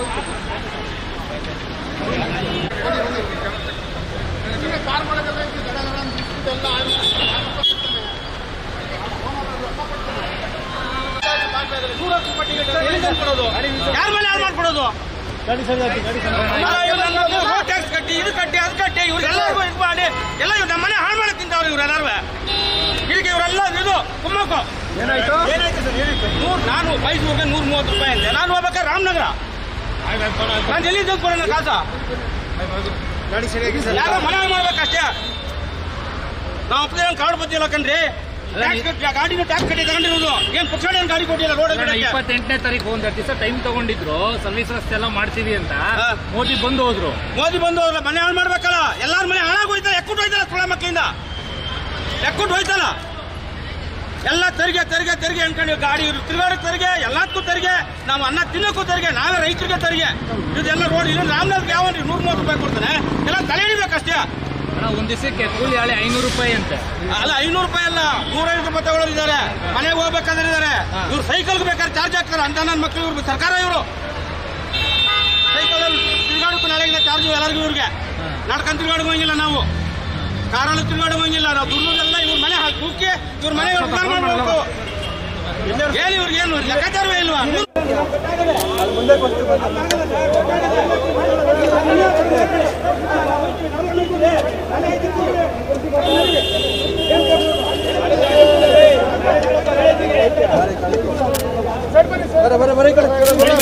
ಯಾರ ಮೇಲೆ ಯಾರು ಮಾಡ್ಕೊಡೋದು ರೋಡ್ ಟ್ಯಾಕ್ಸ್ ಕಟ್ಟಿ ಇದು ಕಟ್ಟಿ ಅದು ಕಟ್ಟಿ ಇವ್ರಿಗೆಲ್ಲರಿಗೂ ಇದು ಮಾಡಿ ಎಲ್ಲ ಇವ್ರು ನಮ್ಮ ಮನೆ ಹಾಳು ಮಾಡಕ್ ತಿಂತವ್ರು ಇವ್ರೆಲ್ಲರೂ ಇದಕ್ಕೆ ಇವರೆಲ್ಲ ಇದು ಕುಮ್ಮಕ್ಕು ಏನಾಯ್ತು ನೂರ್ ನಾನು ಮೈಸೂರಿಗೆ ನೂರ ಮೂವತ್ತು ರೂಪಾಯಿ ಅಂದೆ ನಾನು ಹೋಗ್ಬೇಕಾದ್ರೆ ರಾಮನಗರ ನಾನು ಎಲ್ಲಿ ಕೊಡೋಣ ಕಾಸ ಗಾಡಿ ಸರಿಯಾಗಿ ಯಾರೋ ಮನೆ ಹಾಳು ಮಾಡ್ಬೇಕಷ್ಟೇ ನಾವು ಒಪ್ಪಿಗೆ ಕಾರ್ಡ್ ಬತ್ತಿಲ್ಲ ಕಣ್ರಿ ಟ್ಯಾಕ್ಸ್ ಕಟ್ಟಿ ಗಾಡಿನೂ ಟ್ಯಾಕ್ಸ್ ಕಟ್ಟಿ ತಗೊಂಡಿರೋದು ಏನ್ ಪಕ್ಷಾಡಿ ಏನ್ ಗಾಡಿ ಕೊಟ್ಟಿಲ್ಲ ರೋಡ್ ಇಪ್ಪತ್ತೆಂಟನೇ ತಾರೀಕು ಒಂದ್ ಹತ್ತು ದಿವಸ ಟೈಮ್ ತಗೊಂಡಿದ್ರು ಸರ್ವಿಸ್ ರಸ್ತೆ ಎಲ್ಲ ಮಾಡ್ತೀವಿ ಅಂತ ಹಾ. ಮೋದಿ ಬಂದು ಹೋದ್ರು ಮೋದಿ ಬಂದು ಅವ್ರ ಮನೆ ಹಾಳು ಮಾಡ್ಬೇಕಲ್ಲ ಎಲ್ಲಾರ ಮನೆ ಹಾಳಾಗಿ ಹೋಯ್ತಲ್ಲ ಎಕ್ಕುಟ್ಟು ಹೋಯ್ತಲ್ಲ ಸುಳ ಮಕ್ಕಳಿಂದ ಎಕ್ಕುಟ್ಟು ಹೋಯ್ತಲ್ಲ ಎಲ್ಲ ತೆರಿಗೆ ತೆರಿಗೆ ತೆರಿಗೆ ಅನ್ಕೊಂಡು ಗಾಡಿ ತಿರುಗಾಡಕ್ ತೆರಿಗೆ ಎಲ್ಲದಕ್ಕೂ ತೆರಿಗೆ ನಾವು ಅನ್ನ ತಿನ್ನಕ್ಕೂ ತೆರಿಗೆ ನಾವೇ ರೈತರಿಗೆ ತೆರಿಗೆ ಇದೆಲ್ಲ ರೋಡ್ ಇಲ್ಲ ರಾಮನಾಥ್ಗೆ ಯಾವ ನೂರ ಮೂವತ್ತು ರೂಪಾಯಿ ಕೊಡ್ತಾನೆ ಎಲ್ಲ ತಲೆ ಹಿಡಿಬೇಕಷ್ಟೇ ಅಣ್ಣ ಒಂದ್ ದಿವಸಕ್ಕೆ ಕೂಲಿ ಹಳೆ ಐನೂರು ರೂಪಾಯಿ ಅಂತೆ ಅಲ್ಲ ಐನೂರು ರೂಪಾಯಿ ಅಲ್ಲ ನೂರೈವತ್ತು ರೂಪಾಯಿ ತಗೊಳ್ಳೋರು ಇದ್ದಾರೆ ಮನೆಗೆ ಹೋಗ್ಬೇಕಂದ್ರೆ ಇದ್ದಾರೆ ಇವ್ರು ಸೈಕಲ್ಗೆ ಬೇಕಾದ್ರೆ ಚಾರ್ಜ್ ಹಾಕ್ತಾರೆ ಅಂತ ನನ್ನ ಮಕ್ಕಳು ಇವ್ರು ಸರ್ಕಾರ ಇವರು ಸೈಕಲ್ ತಿರುಗಾಡಕ್ಕೂ ನಾಳೆಗಿನ ಚಾರ್ಜ್ ಎಲ್ಲರಿಗೂ ಇವ್ರಿಗೆ ನಡ್ಕೊಂಡ್ ತಿರುಗಾಡುವಂಗಿಲ್ಲ ನಾವು ಕಾರಲ್ಲಿ ತಿರುಗಾಡುವಂಗಿಲ್ಲ ನಾವು ದುಡ್ಡದೆಲ್ಲ ಇವ್ರ ಮನೆ ಹಾಕಿ ಕುಕ್ಕಿ ಇವ್ರ ಮನೆ ಉದ್ಧಾರ ಮಾಡ್ಬೇಕು ಹೇಳಿ ಇವ್ರಿಗೆ ಏನು ಲೆಕ್ಕಾಚಾರವೇ ಇಲ್ವಾ ಬರ ಬರ ಬರ ಈ ಕಡೆ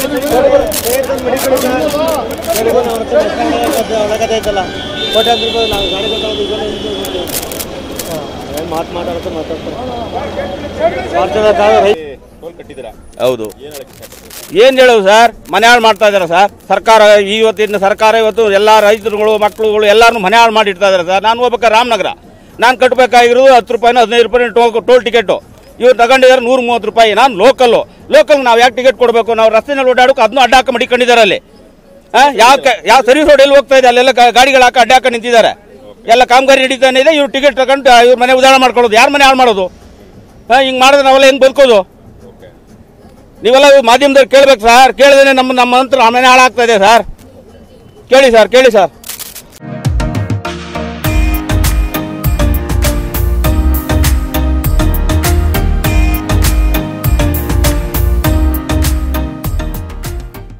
ಒಳಗದೈತಲ್ಲ ಕೋಟ್ಯಾಂತರ ರೂಪಾಯಿ ನಾವು ಗಾಡಿ ಮಾತು ಮಾತಾಡ್ತಾ ಮಾತಾಡ್ತಾರೆ ಹೌದು ಏನ್ ಹೇಳೋದು ಸರ್ ಮನೆ ಹಾಳು ಮಾಡ್ತಾ ಇದಾರೆ ಸರ್ ಸರ್ಕಾರ ಇವತ್ತಿನ ಸರ್ಕಾರ ಇವತ್ತು ಎಲ್ಲ ರೈತರುಗಳು ಮಕ್ಕಳುಗಳು ಎಲ್ಲಾರು ಮನೆ ಹಾಳು ಮಾಡಿ ಇಡ್ತಾ ಇದಾರೆ ಸರ್ ನಾನು ಹೋಗ್ಬೇಕಾದ್ರೆ ರಾಮನಗರ ನಾನು ಕಟ್ಟಬೇಕಾಗಿರೋದು ಹತ್ತು ರೂಪಾಯಿನ ಹದಿನೈದು ರೂಪಾಯಿ ಟೋಲ್ ಟೋಲ್ ಟಿಕೆಟು ಇವ್ರು ತಗೊಂಡಿದ್ದಾರೆ ನೂರ ಮೂವತ್ತು ರೂಪಾಯಿ ನಾನು ಲೋಕಲ್ಲು ಲೋಕಲ್ ನಾವು ಯಾಕೆ ಟಿಕೆಟ್ ಕೊಡಬೇಕು ನಾವು ರಸ್ತೆನಲ್ಲಿ ಓಡಾಡೋಕೆ ಅದನ್ನು ಅಡ್ಡ ಹಾಕಿ ಮಡಿಕೊಂಡಿದ್ದಾರೆ ಅಲ್ಲಿ ಯಾವ ಯಾವ ಸರ್ವಿಸ್ ರೋಡ್ ಎಲ್ಲಿ ಹೋಗ್ತಾ ಇದೆ ಅಲ್ಲೆಲ್ಲ ಗಾ- ಗಾಡಿಗಳು ಹಾಕಿ ಅಡ್ಡ ಹಾಕಿ ನಿಂತಿದ್ದಾರೆ ಎಲ್ಲ ಕಾಮಗಾರಿ ನಡೀತಾನೆ ಇದೆ ಇವ್ರು ಟಿಕೆಟ್ ತಗೊಂಡು ಇವ್ರ ಮನೆ ಉದಾಹರಣೆ ಮಾಡ್ಕೊಳ್ಳೋದು ಯಾರ ಮನೆ ಹಾಳು ಮಾಡೋದು ಹಾಂ ಹಿಂಗೆ ಮಾಡಿದ್ರೆ ನಾವೆಲ್ಲ ಹೆಂಗೆ ಬದುಕೋದು ನೀವೆಲ್ಲ ಮಾಧ್ಯಮದವ್ರು ಕೇಳ್ಬೇಕು ಸರ್ ಕೇಳಿದ್ರೆ ನಮ್ಮ ನಮ್ಮ ಮಂತ್ರ ಮನೆ ಹಾಳಾಗ್ತಾ ಇದೆ ಸರ್ ಕೇಳಿ ಸರ್ ಕೇಳಿ ಸರ್